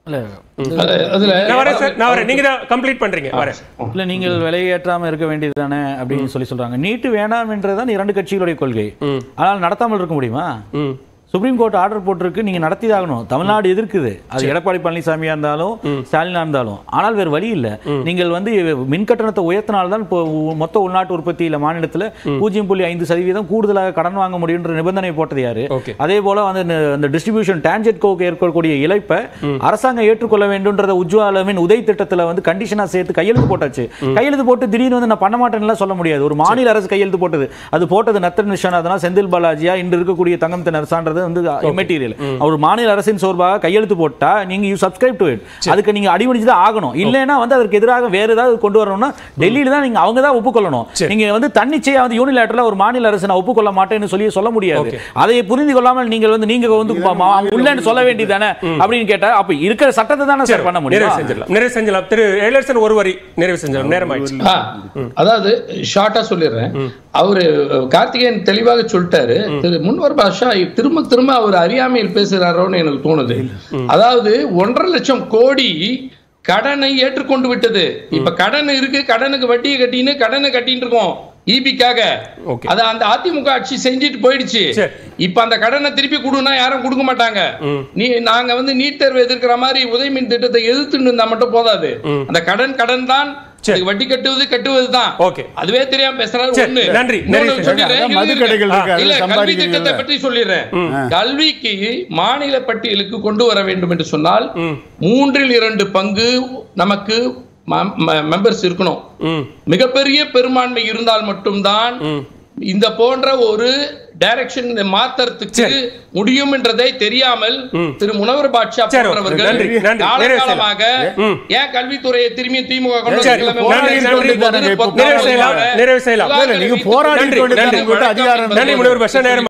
இல்ல அது- அதுல நான் வரேன் சார் நான் வரேன் நீங்க தான் கம்ப்ளீட் பண்றீங்க வரேன் இல்ல நீங்கள் விலையேற்றாம இருக்க வேண்டியது தானே அப்படின்னு சொல்லி சொல்றாங்க நீட்டு வேணாம் என்றதுதான் இரண்டு கட்சிகளுடைய கொள்கை ஆனால் நடத்தாமல் இருக்க முடியுமா ம் சுப்ரீம் கோர்ட் ஆர்டர் போட்டிருக்கு நீங்க நடத்திதாகணும் தமிழ்நாடு எதிர்க்குது அது எடப்பாடி பழனிசாமியா இருந்தாலும் ஸ்டாலினா இருந்தாலும் ஆனால் வேறு வழி இல்ல நீங்கள் வந்து மின் கட்டணத்தை உயர்த்தினால்தான் இப்போ உ- மொத்த உள்நாட்டு உற்பத்தியில மாநிலத்துல பூஜ்ஜியம் புள்ளி ஐந்து சதவீதம் கூடுதலாக கடன் வாங்க முடியுன்ற நிபந்தனை போட்டது யாரு Okay. அதே போல வந்து இந்த- இந்த டிஸ்ட்ரிபியூஷன் டான்ஜெட்கோக்கு ஏற்படக்கூடிய இழப்பை அரசாங்கம் ஏற்றுக்கொள்ள வேண்டும்ன்றத உஜ்வாலமின் உதய் திட்டத்துல வந்து கண்டிஷனா சேர்த்து கையெழுத்து போட்டாச்சு கையெழுத்து போட்டு திடீர்னு வந்து நான் பண்ண மாட்டேன்னுலாம் சொல்ல முடியாது ஒரு மாநில அரசு கையெழுத்து போட்டது அது போட்டது நத்தன் விஸ்வநாதனா செந்தில் பாலாஜியா இன்று இருக்கக்கூடிய தங்கம் தென் அரசான்றது வந்து இமெட்டீரியல் அவர் மாநில அரசின் சார்பாக கையெழுத்து போட்டா நீங்க யூ சப்ஸ்கிரைப் டு இட் அதுக்கு நீங்க அடிபணிச்சு தான் ஆகணும் இல்லைன்னா வந்து அதற்கு எதிராக வேற ஏதாவது கொண்டு வரணும்னா டெல்லியில தான் நீங்க அவங்க தான் ஒப்புக்கொள்ளணும் நீங்க வந்து தன்னிச்சையா வந்து யூனிலேட்டர்ல ஒரு மாநில அரசு நான் ஒப்புக்கொள்ள மாட்டேன்னு சொல்லி சொல்ல முடியாது அதை புரிந்து கொள்ளாமல் நீங்கள் வந்து நீங்க வந்து ம- ம- உள்ளன்னு சொல்ல வேண்டியதானே அப்படின்னு கேட்டா அப்ப இருக்கிற சட்டத்தை தானே சார் பண்ண நிறைவு முடியும் செஞ்சிடலாம் நிறைவு செஞ்சிடலாம் திரு எழிலரசன் ஒரு வரி நிறைவு செஞ்சிடலாம் நேரம் ஆயிடுச்சு ஆ, அதாவது ஷார்ட்டா சொல்லிடுறேன் அவரு கார்த்திகேயன் தெளிவாக சொல்லிட்டாரு திரு முன்வர் பாஷா திரும்ப திரும்ப அவர் அறியாமையில் பேசுறாரோன்னு எனக்கு தோணுது அதாவது ஒன்றரை லட்சம் கோடி கடனை ஏற்றுக்கொண்டு விட்டது இப்ப கடன் இருக்கு கடனுக்கு வட்டியை கட்டின்னு கடனை கட்டிட்டு இருக்கோம் ஈபிக்காக Okay. அது அந்த அதிமுக ஆட்சி செஞ்சுட்டு போயிடுச்சு சரி. இப்ப அந்த கடனை திருப்பி கொடுனா யாரும் கொடுக்க மாட்டாங்க நீ நாங்க வந்து நீட் தேர்வு எதிர்க்கிற மாதிரி உதயமின் திட்டத்தை எதிர்த்துட்டு இருந்தா மட்டும் போதாது அந்த கடன் கடன் தான் சரி. அதுக்கு வட்டி கட்டுவது கட்டுவது தான் Okay. அதுவே தெரியாம பேசுறாரு சரி, ஒண்ணு நன்றி. இன்னொன்னு நிறைவு சொல்லிடுறேன். அதான் மது இருங்க, கடைகள் இருங்க. இருக்கு, அதுல இல்ல கல்வி சம்பாதிக்கிறீங்க. திட்டத்தை பற்றி சொல்லிடுறேன் கல்விக்கு மாநில பட்டியலுக்கு கொண்டு வர வேண்டும் என்று சொன்னால் மூன்றில் இரண்டு பங்கு நமக்கு மெம்பர்ஸ் இருக்கணும் ம் மிகப்பெரிய பெரும்பான்மை இருந்தால் மட்டும்தான் இந்த போன்ற ஒரு டைரக்ஷன் மாத்தறதுக்கு முடியும் என்றதை தெரியாமல் திரு முனவர் பாட்ஷா சரி, போன்றவர்கள் நன்றி, நன்றி. நிறைவு செய்யலாம். காலகாலமாக ஏன் கல்வித்துறையை திரும்பி திமுக கொண்டு சரி, வரலாமே? நன்றி, நன்றி. பொது- பொது- நிறைவு செய்யலாம், நிறைவு செய்யலாம். புகார்களை நீங்க விட்டு போராடி நன்றி, கொண்டு நன்றி. உங்கள்கிட்ட அதிகாரம் நன்றி முனைவர் பஷா நேரம்